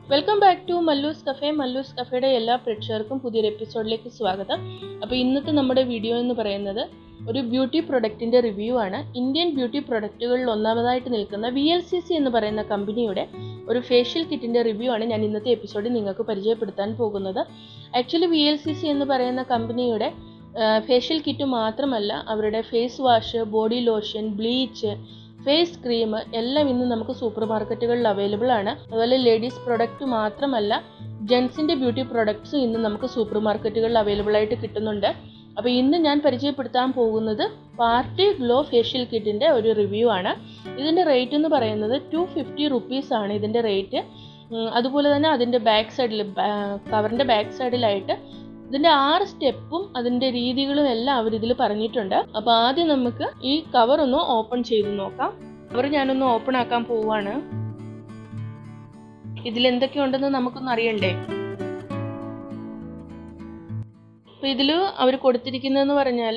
welcome back to Mallus cafe Mallus കഫേയുടെ എല്ലാ പ്രേക്ഷകർക്കും പുതിയൊരു എപ്പിസോഡിലേക്ക് സ്വാഗതം അപ്പോൾ ഇന്നത്തെ നമ്മുടെ വീഡിയോ എന്ന് പറയുന്നത് ഒരു ബ്യൂട്ടി പ്രൊഡക്റ്റിൻ്റെ റിവ്യൂ ആണ് ഇന്ത്യൻ ബ്യൂട്ടി പ്രൊഡക്റ്റുകളിൽ ഒന്നാമതായിട്ട് നിൽക്കുന്ന വി എൽ സി സി എന്ന് പറയുന്ന കമ്പനിയുടെ ഒരു ഫേഷ്യൽ കിറ്റിൻ്റെ റിവ്യൂ ആണ് ഞാൻ ഇന്നത്തെ എപ്പിസോഡിൽ നിങ്ങൾക്ക് പരിചയപ്പെടുത്താൻ പോകുന്നത് actually V L C C എന്ന് പറയുന്ന കമ്പനിയുടെ ഫേഷ്യൽ കിറ്റ് മാത്രമല്ല അവരുടെ face wash body lotion bleach face cream എല്ലാം ഇന്ന് നമുക്ക് സൂപ്പർ മാർക്കറ്റുകളിൽ അവൈലബിൾ ആണ് അതുപോലെ ലേഡീസ് പ്രൊഡക്റ്റ് മാത്രമല്ല ജെൻസിൻ്റെ ബ്യൂട്ടി പ്രൊഡക്ട്സും ഇന്ന് നമുക്ക് സൂപ്പർ മാർക്കറ്റുകളിൽ അവൈലബിൾ ആയിട്ട് കിട്ടുന്നുണ്ട് അപ്പോൾ ഇന്ന് ഞാൻ പരിചയപ്പെടുത്താൻ പോകുന്നത് പാർട്ടി ഗ്ലോ ഫേഷ്യൽ കിറ്റിൻ്റെ ഒരു റിവ്യൂ ആണ് ഇതിൻ്റെ റേറ്റ് എന്ന് പറയുന്നത് ടു ഫിഫ്റ്റി റുപ്പീസ് ആണ് ഇതിൻ്റെ റേറ്റ് അതുപോലെ തന്നെ അതിൻ്റെ ബാക്ക് സൈഡിൽ കവറിൻ്റെ ബാക്ക് സൈഡിലായിട്ട് ഇതിൻ്റെ ആറ് സ്റ്റെപ്പും അതിൻ്റെ രീതികളും എല്ലാം അവരിതിൽ പറഞ്ഞിട്ടുണ്ട് അപ്പോൾ ആദ്യം നമുക്ക് ഈ കവർ ഒന്ന് ഓപ്പൺ ചെയ്ത് നോക്കാം കവർ ഞാനൊന്ന് ഓപ്പൺ ആക്കാൻ പോവാണ് ഇതിൽ എന്തൊക്കെയുണ്ടെന്ന് നമുക്കൊന്ന് അറിയണ്ടേ അപ്പോൾ ഇതിൽ അവർ കൊടുത്തിരിക്കുന്നതെന്ന് പറഞ്ഞാൽ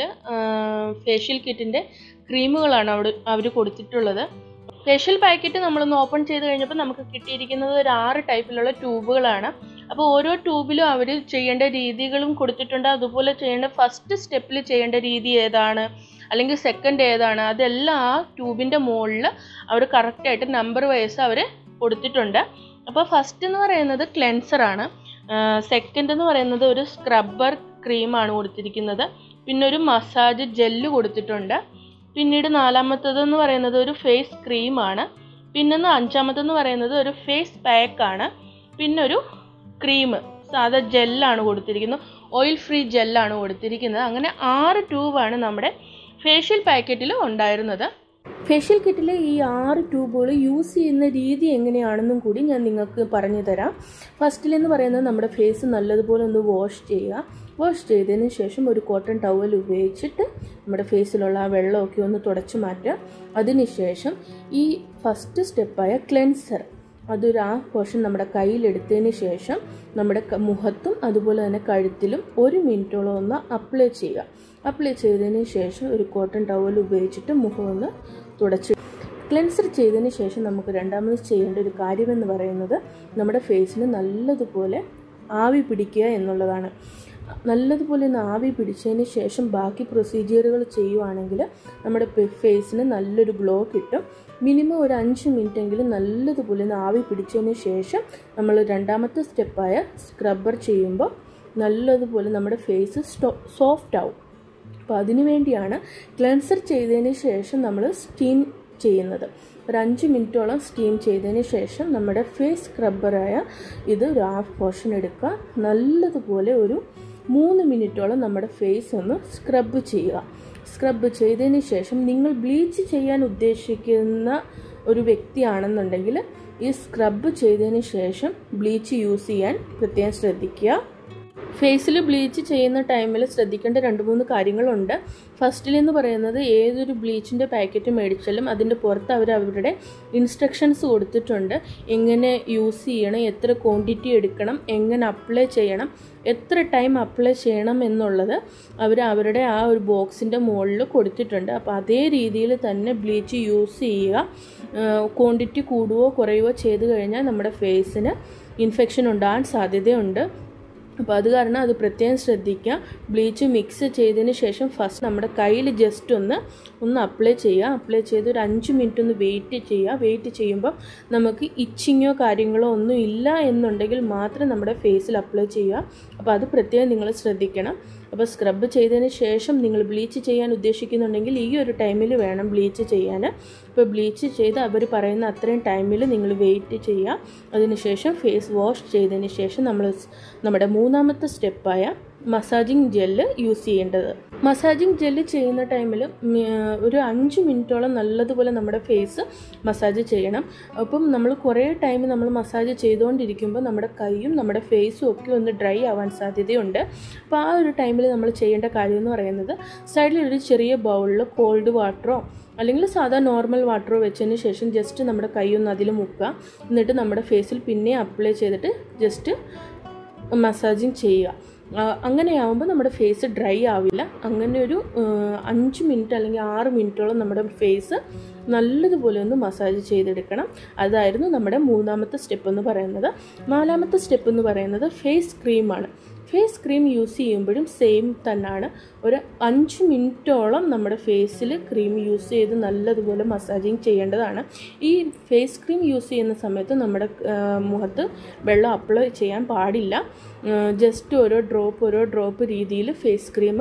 ഫേഷ്യൽ കിറ്റിൻ്റെ ക്രീമുകളാണ് അവിടെ അവർ കൊടുത്തിട്ടുള്ളത് ഫേഷ്യൽ പാക്കറ്റ് നമ്മളൊന്ന് ഓപ്പൺ ചെയ്ത് കഴിഞ്ഞപ്പോൾ നമുക്ക് കിട്ടിയിരിക്കുന്നത് ഒരു ആറ് ടൈപ്പിലുള്ള ട്യൂബുകളാണ് അപ്പോൾ ഓരോ ട്യൂബിലും അവർ ചെയ്യേണ്ട രീതികളും കൊടുത്തിട്ടുണ്ട് അതുപോലെ ചെയ്യേണ്ട ഫസ്റ്റ് സ്റ്റെപ്പിൽ ചെയ്യേണ്ട രീതി ഏതാണ് അല്ലെങ്കിൽ സെക്കൻഡ് ഏതാണ് അതെല്ലാം ആ ട്യൂബിൻ്റെ മുകളിൽ അവർ കറക്റ്റായിട്ട് നമ്പർ വൈസ് അവർ കൊടുത്തിട്ടുണ്ട് അപ്പോൾ ഫസ്റ്റ് എന്ന് പറയുന്നത് ക്ലെൻസറാണ് സെക്കൻഡ് എന്ന് പറയുന്നത് ഒരു സ്ക്രബ്ബർ ക്രീമാണ് കൊടുത്തിരിക്കുന്നത് പിന്നെ ഒരു മസാജ് ജെല്ല് കൊടുത്തിട്ടുണ്ട് പിന്നീട് നാലാമത്തതെന്ന് പറയുന്നത് ഒരു ഫേസ് ക്രീമാണ് പിന്നെ അഞ്ചാമത്തെന്ന് പറയുന്നത് ഒരു ഫേസ് പാക്കാണ് പിന്നെ ഒരു ക്രീം സാധാ ജെല്ലാണ് കൊടുത്തിരിക്കുന്നത് ഓയിൽ ഫ്രീ ജെല്ലാണ് കൊടുത്തിരിക്കുന്നത് അങ്ങനെ ആറ് ട്യൂബാണ് നമ്മുടെ ഫേഷ്യൽ പാക്കറ്റിൽ ഉണ്ടായിരുന്നത് ഫേഷ്യൽ കിറ്റിലെ ഈ ആറ് ട്യൂബുകൾ യൂസ് ചെയ്യുന്ന രീതി എങ്ങനെയാണെന്നും കൂടി ഞാൻ നിങ്ങൾക്ക് പറഞ്ഞു തരാം ഫസ്റ്റിലെന്ന് പറയുന്നത് നമ്മുടെ ഫേസ് നല്ലതുപോലെ ഒന്ന് വാഷ് ചെയ്യുക വാഷ് ചെയ്തതിന് ശേഷം ഒരു കോട്ടൺ ടവൽ ഉപയോഗിച്ചിട്ട് നമ്മുടെ ഫേസിലുള്ള ആ വെള്ളമൊക്കെ ഒന്ന് തുടച്ചു മാറ്റുക അതിനുശേഷം ഈ ഫസ്റ്റ് സ്റ്റെപ്പായ ക്ലെൻസർ അതൊരു ആ പോർഷൻ നമ്മുടെ കയ്യിലെടുത്തതിന് ശേഷം നമ്മുടെ മുഖത്തും അതുപോലെ തന്നെ കഴുത്തിലും ഒരു മിനിറ്റോളം ഒന്ന് അപ്ലൈ ചെയ്യുക അപ്ലൈ ചെയ്തതിന് ശേഷം ഒരു കോട്ടൺ ടവൽ ഉപയോഗിച്ചിട്ട് മുഖം ഒന്ന് തുടച്ച് ക്ലെൻസർ ചെയ്തതിന് ശേഷം നമുക്ക് രണ്ടാമത് ചെയ്യേണ്ട ഒരു കാര്യമെന്ന് പറയുന്നത് നമ്മുടെ ഫേസിന് നല്ലതുപോലെ ആവി പിടിക്കുക എന്നുള്ളതാണ് നല്ലതുപോലെ ഒന്ന് ആവി പിടിച്ചതിന് ശേഷം ബാക്കി പ്രൊസീജിയറുകൾ ചെയ്യുവാണെങ്കിൽ നമ്മുടെ ഫേസിന് നല്ലൊരു ഗ്ലോ കിട്ടും മിനിമം ഒരു അഞ്ച് മിനിറ്റ് എങ്കിലും നല്ലതുപോലെ ഒന്ന് ആവി പിടിച്ചതിന് ശേഷം നമ്മൾ രണ്ടാമത്തെ സ്റ്റെപ്പായ സ്ക്രബ്ബർ ചെയ്യുമ്പോൾ നല്ലതുപോലെ നമ്മുടെ ഫേസ് സോഫ്റ്റ് ആവും അപ്പോൾ അതിനു വേണ്ടിയാണ് ക്ലെൻസർ ചെയ്തതിന് ശേഷം നമ്മൾ സ്റ്റീം ചെയ്യുന്നത് ഒരു അഞ്ച് മിനിറ്റോളം സ്റ്റീം ചെയ്തതിന് ശേഷം നമ്മുടെ ഫേസ് സ്ക്രബ്ബറായ ഇത് ഒരു ഹാഫ് പോർഷൻ എടുക്കുക നല്ലതുപോലെ ഒരു മൂന്ന് മിനിറ്റോളം നമ്മുടെ ഫേസ് ഒന്ന് സ്ക്രബ് ചെയ്യുക സ്ക്രബ് ചെയ്തതിന് ശേഷം നിങ്ങൾ ബ്ലീച്ച് ചെയ്യാൻ ഉദ്ദേശിക്കുന്ന ഒരു വ്യക്തിയാണെന്നുണ്ടെങ്കിൽ ഈ സ്ക്രബ് ചെയ്തതിന് ശേഷം ബ്ലീച്ച് യൂസ് ചെയ്യാൻ പ്രത്യേകം ശ്രദ്ധിക്കുക ഫേസിൽ ബ്ലീച്ച് ചെയ്യുന്ന ടൈമിൽ ശ്രദ്ധിക്കേണ്ട രണ്ട് മൂന്ന് കാര്യങ്ങളുണ്ട് ഫസ്റ്റിലെന്ന് പറയുന്നത് ഏതൊരു ബ്ലീച്ചിൻ്റെ പാക്കറ്റ് മേടിച്ചാലും അതിൻ്റെ പുറത്ത് അവർ അവരുടെ ഇൻസ്ട്രക്ഷൻസ് കൊടുത്തിട്ടുണ്ട് എങ്ങനെ യൂസ് ചെയ്യണം എത്ര ക്വാണ്ടിറ്റി എടുക്കണം എങ്ങനെ അപ്ലൈ ചെയ്യണം എത്ര ടൈം അപ്ലൈ ചെയ്യണം എന്നുള്ളത് അവർ അവരുടെ ആ ഒരു ബോക്സിൻ്റെ മുകളിൽ കൊടുത്തിട്ടുണ്ട് അപ്പോൾ അതേ രീതിയിൽ തന്നെ ബ്ലീച്ച് യൂസ് ചെയ്യുക ക്വാണ്ടിറ്റി കൂടുകയോ കുറയുകയോ ചെയ്ത് കഴിഞ്ഞാൽ നമ്മുടെ ഫേസിന് ഇൻഫെക്ഷൻ ഉണ്ടാകാൻ സാധ്യതയുണ്ട് അപ്പോൾ അത് കാരണം അത് പ്രത്യേകം ശ്രദ്ധിക്കുക ബ്ലീച്ച് മിക്സ് ചെയ്തതിന് ശേഷം ഫസ്റ്റ് നമ്മുടെ കയ്യിൽ ജസ്റ്റ് ഒന്ന് ഒന്ന് അപ്ലൈ ചെയ്യുക അപ്ലൈ ചെയ്ത് ഒരു അഞ്ച് മിനിറ്റ് ഒന്ന് വെയിറ്റ് ചെയ്യുക വെയിറ്റ് ചെയ്യുമ്പോൾ നമുക്ക് ഇച്ചിങ്ങോ കാര്യങ്ങളോ ഒന്നും ഇല്ല എന്നുണ്ടെങ്കിൽ മാത്രം നമ്മുടെ ഫേസിൽ അപ്ലൈ ചെയ്യുക അപ്പോൾ അത് പ്രത്യേകം നിങ്ങൾ ശ്രദ്ധിക്കണം അപ്പോൾ സ്ക്രബ് ചെയ്തതിന് ശേഷം നിങ്ങൾ ബ്ലീച്ച് ചെയ്യാൻ ഉദ്ദേശിക്കുന്നുണ്ടെങ്കിൽ ഈ ഒരു ടൈമിൽ വേണം ബ്ലീച്ച് ചെയ്യാൻ ഇപ്പോൾ ബ്ലീച്ച് ചെയ്ത് അവർ പറയുന്ന അത്രയും ടൈമിൽ നിങ്ങൾ വെയിറ്റ് ചെയ്യുക അതിനുശേഷം ഫേസ് വാഷ് ചെയ്തതിന് ശേഷം നമ്മൾ നമ്മുടെ മൂന്നാമത്തെ സ്റ്റെപ്പായ മസാജിങ് ജെല്ല് യൂസ് ചെയ്യേണ്ടത് മസാജിങ് ജെല്ല് ചെയ്യുന്ന ടൈമിൽ ഒരു അഞ്ച് മിനിറ്റോളം നല്ലതുപോലെ നമ്മുടെ ഫേസ് മസാജ് ചെയ്യണം അപ്പം നമ്മൾ കുറേ ടൈം നമ്മൾ മസാജ് ചെയ്തുകൊണ്ടിരിക്കുമ്പോൾ നമ്മുടെ കൈയും നമ്മുടെ ഫേസും ഒക്കെ ഒന്ന് ഡ്രൈ ആവാൻ സാധ്യതയുണ്ട് അപ്പോൾ ആ ഒരു ടൈമിൽ നമ്മൾ ചെയ്യേണ്ട കാര്യം എന്ന് പറയുന്നത് സൈഡിൽ ഒരു ചെറിയ ബൗളിൽ കോൾഡ് വാട്ടറോ അല്ലെങ്കിൽ സാധാ നോർമൽ വാട്ടറോ വെച്ചതിന് ശേഷം ജസ്റ്റ് നമ്മുടെ കൈ ഒന്ന് അതിൽ മുക്കുക എന്നിട്ട് നമ്മുടെ ഫേസിൽ പിന്നെ അപ്ലൈ ചെയ്തിട്ട് ജസ്റ്റ് മസാജിങ് ചെയ്യുക അങ്ങനെയാവുമ്പോൾ നമ്മുടെ ഫേസ് ഡ്രൈ ആവില്ല അങ്ങനെ ഒരു ആ, അഞ്ച് മിനിറ്റ് അല്ലെങ്കിൽ ആറ് മിനിറ്റോളം നമ്മുടെ ഫേസ് നല്ലതുപോലെ ഒന്ന് മസാജ് ചെയ്തെടുക്കണം അതായിരുന്നു നമ്മുടെ മൂന്നാമത്തെ സ്റ്റെപ്പ് എന്ന് പറയുന്നത് നാലാമത്തെ സ്റ്റെപ്പ് എന്ന് പറയുന്നത് ഫേസ് ക്രീമാണ് ഫേസ് ക്രീം യൂസ് ചെയ്യുമ്പോഴും സെയിം തന്നെയാണ് ഒരു അഞ്ച് മിനിറ്റോളം നമ്മുടെ ഫേസിൽ ക്രീം യൂസ് ചെയ്ത് നല്ലതുപോലെ മസാജിങ് ചെയ്യേണ്ടതാണ് ഈ ഫേസ് ക്രീം യൂസ് ചെയ്യുന്ന സമയത്ത് നമ്മുടെ ആ, മുഖത്ത് വെള്ളം അപ്ലൈ ചെയ്യാൻ പാടില്ല ജസ്റ്റ് ഓരോ ഡ്രോപ്പ് ഓരോ ഡ്രോപ്പ് രീതിയിൽ ഫേസ് ക്രീം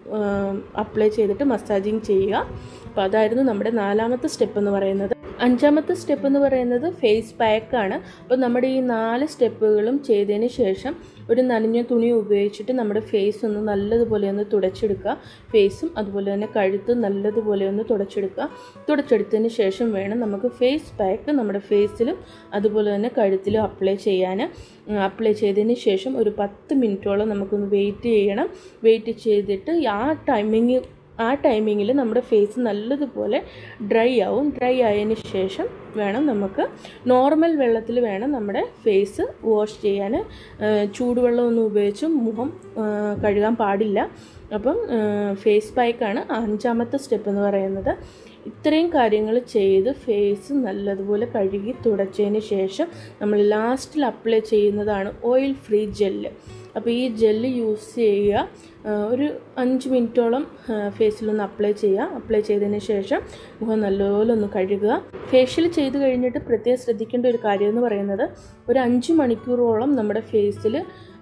അപ്ലൈ ചെയ്തിട്ട് മസാജിങ് ചെയ്യുക അപ്പോൾ അതായിരുന്നു നമ്മുടെ നാലാമത്തെ സ്റ്റെപ്പ് എന്ന് പറയുന്നത് അഞ്ചാമത്തെ സ്റ്റെപ്പ് എന്ന് പറയുന്നത് ഫേസ് പാക്കാണ് അപ്പോൾ നമ്മുടെ ഈ നാല് സ്റ്റെപ്പുകളും ചെയ്തതിന് ശേഷം ഒരു നനഞ്ഞ തുണി ഉപയോഗിച്ചിട്ട് നമ്മുടെ ഫേസ് ഒന്ന് നല്ലതുപോലെ ഒന്ന് തുടച്ചെടുക്കുക ഫേസും അതുപോലെ തന്നെ കഴുത്ത് നല്ലതുപോലെ ഒന്ന് തുടച്ചെടുക്കുക തുടച്ചെടുത്തതിന് ശേഷം വേണം നമുക്ക് ഫേസ് പാക്ക് നമ്മുടെ ഫേസിലും അതുപോലെ തന്നെ കഴുത്തിലും അപ്ലൈ ചെയ്യാൻ അപ്ലൈ ചെയ്തതിന് ശേഷം ഒരു പത്ത് മിനിറ്റോളം നമുക്കൊന്ന് വെയിറ്റ് ചെയ്യണം വെയിറ്റ് ചെയ്തിട്ട് ആ ടൈമിങ് ആ ടൈമിങ്ങിൽ നമ്മുടെ ഫേസ് നല്ലതുപോലെ ഡ്രൈ ആവും ഡ്രൈ ആയതിന് ശേഷം വേണം നമുക്ക് നോർമൽ വെള്ളത്തിൽ വേണം നമ്മുടെ ഫേസ് വാഷ് ചെയ്യാൻ ചൂടുവെള്ളമൊന്നും ഉപയോഗിച്ച് മുഖം ആ, കഴുകാൻ പാടില്ല അപ്പം ഫേസ് പാക്കാണ് അഞ്ചാമത്തെ സ്റ്റെപ്പ് എന്ന് പറയുന്നത് ഇത്രയും കാര്യങ്ങൾ ചെയ്ത് ഫേസ് നല്ലതുപോലെ കഴുകി തുടച്ചതിന് ശേഷം നമ്മൾ ലാസ്റ്റിൽ അപ്ലൈ ചെയ്യുന്നതാണ് ഓയിൽ ഫ്രീ ജെല്ല് അപ്പോൾ ഈ ജെല്ല് യൂസ് ചെയ്യുക ആ, ഒരു അഞ്ച് മിനിറ്റോളം ഫേസിലൊന്ന് അപ്ലൈ ചെയ്യുക അപ്ലൈ ചെയ്തതിന് ശേഷം മുഖം നല്ലപോലെ ഒന്ന് കഴുകുക ഫേഷ്യൽ ചെയ്ത് കഴിഞ്ഞിട്ട് പ്രത്യേകം ശ്രദ്ധിക്കേണ്ട ഒരു കാര്യം എന്ന് പറയുന്നത് ഒരു അഞ്ച് മണിക്കൂറോളം നമ്മുടെ ഫേസിൽ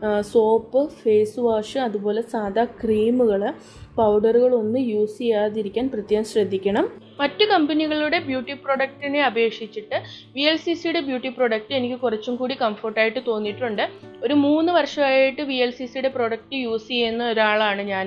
സോപ്പ് ഫേസ് വാഷ് അതുപോലെ സാധാ ക്രീമുകൾ പൗഡറുകളൊന്നും യൂസ് ചെയ്യാതിരിക്കാൻ പ്രത്യേകം ശ്രദ്ധിക്കണം മറ്റു കമ്പനികളുടെ ബ്യൂട്ടി പ്രൊഡക്റ്റിനെ അപേക്ഷിച്ചിട്ട് വി എൽ സി സിയുടെ ബ്യൂട്ടി പ്രൊഡക്റ്റ് എനിക്ക് കുറച്ചും കൂടി കംഫർട്ടായിട്ട് തോന്നിയിട്ടുണ്ട് ഒരു മൂന്ന് വർഷമായിട്ട് വി എൽ സി സിയുടെ പ്രൊഡക്റ്റ് യൂസ് ചെയ്യുന്ന ഒരാളാണ് ഞാൻ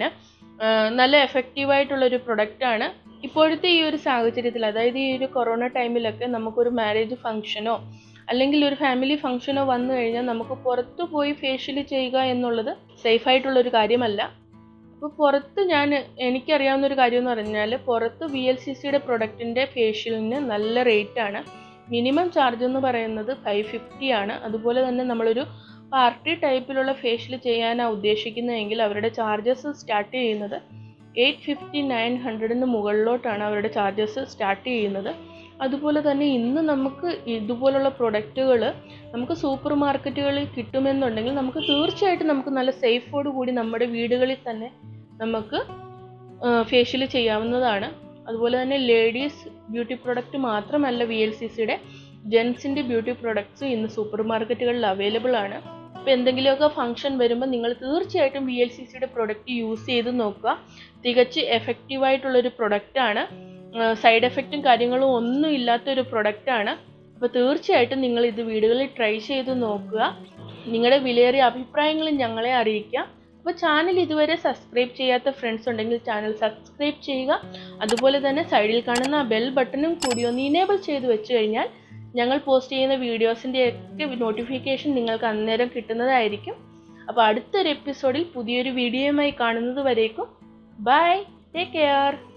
നല്ല എഫക്റ്റീവായിട്ടുള്ളൊരു പ്രൊഡക്റ്റാണ് ഇപ്പോഴത്തെ ഈ ഒരു സാഹചര്യത്തിൽ അതായത് ഈ ഒരു കൊറോണ ടൈമിലൊക്കെ നമുക്കൊരു മാരേജ് ഫംഗ്ഷനോ അല്ലെങ്കിൽ ഒരു ഫാമിലി ഫംഗ്ഷനോ വന്നു കഴിഞ്ഞാൽ നമുക്ക് പുറത്തു പോയി ഫേഷ്യൽ ചെയ്യുക എന്നുള്ളത് സേഫായിട്ടുള്ളൊരു കാര്യമല്ല അപ്പോൾ പുറത്ത് ഞാൻ എനിക്കറിയാവുന്ന ഒരു കാര്യം എന്ന് പറഞ്ഞാൽ പുറത്ത് വി എൽ സി സിയുടെ പ്രൊഡക്റ്റിൻ്റെ ഫേഷ്യലിന് നല്ല റേറ്റാണ് മിനിമം ചാർജ് എന്ന് പറയുന്നത് ഫൈവ് ഫിഫ്റ്റി ആണ് അതുപോലെ തന്നെ നമ്മളൊരു പാർട്ടി ടൈപ്പിലുള്ള ഫേഷ്യൽ ചെയ്യാനാണ് ഉദ്ദേശിക്കുന്നതെങ്കിൽ അവരുടെ ചാർജസ് സ്റ്റാർട്ട് ചെയ്യുന്നത് എയ്റ്റ് ഫിഫ്റ്റി നയൻ ഹൺഡ്രഡിന് മുകളിലോട്ടാണ് അവരുടെ ചാർജസ് സ്റ്റാർട്ട് ചെയ്യുന്നത് അതുപോലെ തന്നെ ഇന്ന് നമുക്ക് ഇതുപോലുള്ള പ്രൊഡക്റ്റുകൾ നമുക്ക് സൂപ്പർ മാർക്കറ്റുകളിൽ കിട്ടുമെന്നുണ്ടെങ്കിൽ നമുക്ക് തീർച്ചയായിട്ടും നമുക്ക് നല്ല സേഫോട് കൂടി നമ്മുടെ വീടുകളിൽ തന്നെ നമുക്ക് ഫേഷ്യൽ ചെയ്യാവുന്നതാണ് അതുപോലെ തന്നെ ലേഡീസ് ബ്യൂട്ടി പ്രൊഡക്റ്റ് മാത്രമല്ല വി എൽ സി സിയുടെ ജെൻസിൻ്റെ ബ്യൂട്ടി പ്രൊഡക്ട്സ് ഇന്ന് സൂപ്പർ മാർക്കറ്റുകളിൽ അവൈലബിൾ ആണ് അപ്പോൾ എന്തെങ്കിലുമൊക്കെ ഫംഗ്ഷൻ വരുമ്പോൾ നിങ്ങൾ തീർച്ചയായിട്ടും വി എൽ സി സിയുടെ പ്രൊഡക്റ്റ് യൂസ് ചെയ്ത് നോക്കുക തികച്ച് എഫക്റ്റീവായിട്ടുള്ളൊരു പ്രൊഡക്റ്റാണ് സൈഡ് എഫക്റ്റും കാര്യങ്ങളും ഒന്നും ഇല്ലാത്തൊരു പ്രൊഡക്റ്റാണ് അപ്പോൾ തീർച്ചയായിട്ടും നിങ്ങൾ ഇത് വീടുകളിൽ ട്രൈ ചെയ്ത് നോക്കുക നിങ്ങളുടെ വിലയേറിയ അഭിപ്രായങ്ങളും ഞങ്ങളെ അറിയിക്കുക അപ്പോൾ ചാനൽ ഇതുവരെ സബ്സ്ക്രൈബ് ചെയ്യാത്ത ഫ്രണ്ട്സ് ഉണ്ടെങ്കിൽ ചാനൽ സബ്സ്ക്രൈബ് ചെയ്യുക അതുപോലെ തന്നെ സൈഡിൽ കാണുന്ന ആ ബെൽ ബട്ടണും കൂടി ഒന്ന് ഇനേബിൾ ചെയ്ത് വെച്ച് കഴിഞ്ഞാൽ ഞങ്ങൾ പോസ്റ്റ് ചെയ്യുന്ന വീഡിയോസിൻ്റെ ഒക്കെ നോട്ടിഫിക്കേഷൻ നിങ്ങൾക്ക് അന്നേരം കിട്ടുന്നതായിരിക്കും അപ്പോൾ അടുത്തൊരു എപ്പിസോഡിൽ പുതിയൊരു വീഡിയോയുമായി കാണുന്നത് വരേക്കും ബൈ ടേക്ക് കെയർ